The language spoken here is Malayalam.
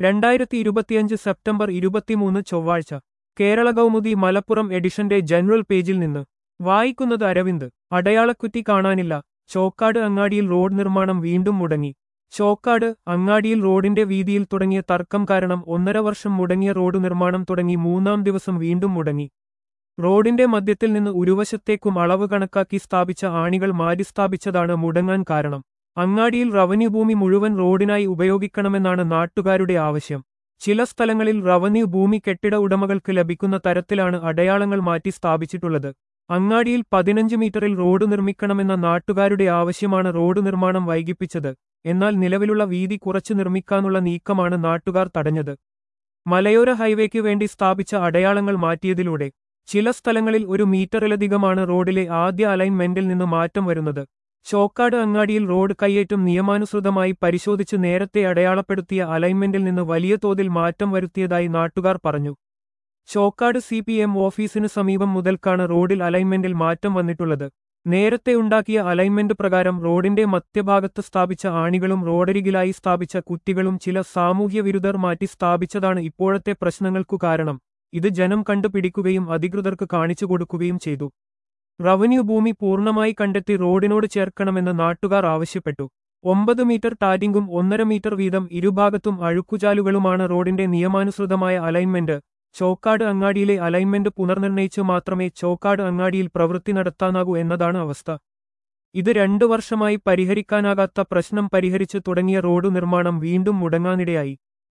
രണ്ടായിരത്തി ഇരുപത്തിയഞ്ച് സെപ്റ്റംബർ ഇരുപത്തിമൂന്ന് ചൊവ്വാഴ്ച കേരള കൗമുദി മലപ്പുറം എഡിഷന്റെ ജനറൽ പേജിൽ നിന്ന് വായിക്കുന്നത് അരവിന്ദ് അടയാളക്കുറ്റി കാണാനില്ല ചോക്കാട് അങ്ങാടിയിൽ റോഡ് നിർമ്മാണം വീണ്ടും മുടങ്ങി ചോക്കാട് അങ്ങാടിയിൽ റോഡിന്റെ വീതിയിൽ തുടങ്ങിയ തർക്കം കാരണം ഒന്നര വർഷം മുടങ്ങിയ റോഡ് നിർമ്മാണം തുടങ്ങി മൂന്നാം ദിവസം വീണ്ടും മുടങ്ങി റോഡിന്റെ മധ്യത്തിൽ നിന്ന് ഉരുവശത്തേക്കും അളവ് കണക്കാക്കി സ്ഥാപിച്ച ആണികൾ മാറ്റിസ്ഥാപിച്ചതാണ് മുടങ്ങാൻ കാരണം അങ്ങാടിയിൽ റവന്യൂ ഭൂമി മുഴുവൻ റോഡിനായി ഉപയോഗിക്കണമെന്നാണ് നാട്ടുകാരുടെ ആവശ്യം ചില സ്ഥലങ്ങളിൽ റവന്യൂ ഭൂമി കെട്ടിട ഉടമകൾക്ക് ലഭിക്കുന്ന തരത്തിലാണ് അടയാളങ്ങൾ മാറ്റി സ്ഥാപിച്ചിട്ടുള്ളത് അങ്ങാടിയിൽ പതിനഞ്ച് മീറ്ററിൽ റോഡ് നിർമ്മിക്കണമെന്ന നാട്ടുകാരുടെ ആവശ്യമാണ് റോഡ് നിർമ്മാണം വൈകിപ്പിച്ചത് എന്നാൽ നിലവിലുള്ള വീതി കുറച്ചു നിർമ്മിക്കാനുള്ള നീക്കമാണ് നാട്ടുകാർ തടഞ്ഞത് മലയോര ഹൈവേക്ക് വേണ്ടി സ്ഥാപിച്ച അടയാളങ്ങൾ മാറ്റിയതിലൂടെ ചില സ്ഥലങ്ങളിൽ ഒരു മീറ്ററിലധികമാണ് റോഡിലെ ആദ്യ അലൈൻമെന്റിൽ നിന്ന് മാറ്റം വരുന്നത് ചോക്കാട് അങ്ങാടിയിൽ റോഡ് കയ്യേറ്റം നിയമാനുസൃതമായി പരിശോധിച്ച് നേരത്തെ അടയാളപ്പെടുത്തിയ അലൈൻമെന്റിൽ നിന്ന് വലിയ തോതിൽ മാറ്റം വരുത്തിയതായി നാട്ടുകാർ പറഞ്ഞു ചോക്കാട് സി പി എം ഓഫീസിന് സമീപം മുതൽക്കാണ് റോഡിൽ അലൈൻമെന്റിൽ മാറ്റം വന്നിട്ടുള്ളത് നേരത്തെ ഉണ്ടാക്കിയ അലൈൻമെന്റ് പ്രകാരം റോഡിന്റെ മധ്യഭാഗത്ത് സ്ഥാപിച്ച ആണികളും റോഡരികിലായി സ്ഥാപിച്ച കുറ്റികളും ചില സാമൂഹ്യ വിരുദ്ധർ മാറ്റി സ്ഥാപിച്ചതാണ് ഇപ്പോഴത്തെ പ്രശ്നങ്ങൾക്കു കാരണം ഇത് ജനം കണ്ടുപിടിക്കുകയും അധികൃതർക്ക് കാണിച്ചു കൊടുക്കുകയും ചെയ്തു റവന്യൂ ഭൂമി പൂർണ്ണമായി കണ്ടെത്തി റോഡിനോട് ചേർക്കണമെന്ന് നാട്ടുകാർ ആവശ്യപ്പെട്ടു ഒമ്പത് മീറ്റർ ടാറ്റിംഗും ഒന്നര മീറ്റർ വീതം ഇരുഭാഗത്തും അഴുക്കുചാലുകളുമാണ് റോഡിന്റെ നിയമാനുസൃതമായ അലൈൻമെന്റ് ചോക്കാട് അങ്ങാടിയിലെ അലൈൻമെന്റ് പുനർനിർണയിച്ചു മാത്രമേ ചോക്കാട് അങ്ങാടിയിൽ പ്രവൃത്തി നടത്താനാകൂ എന്നതാണ് അവസ്ഥ ഇത് രണ്ടു വർഷമായി പരിഹരിക്കാനാകാത്ത പ്രശ്നം പരിഹരിച്ചു തുടങ്ങിയ റോഡ് നിർമ്മാണം വീണ്ടും മുടങ്ങാനിടയായി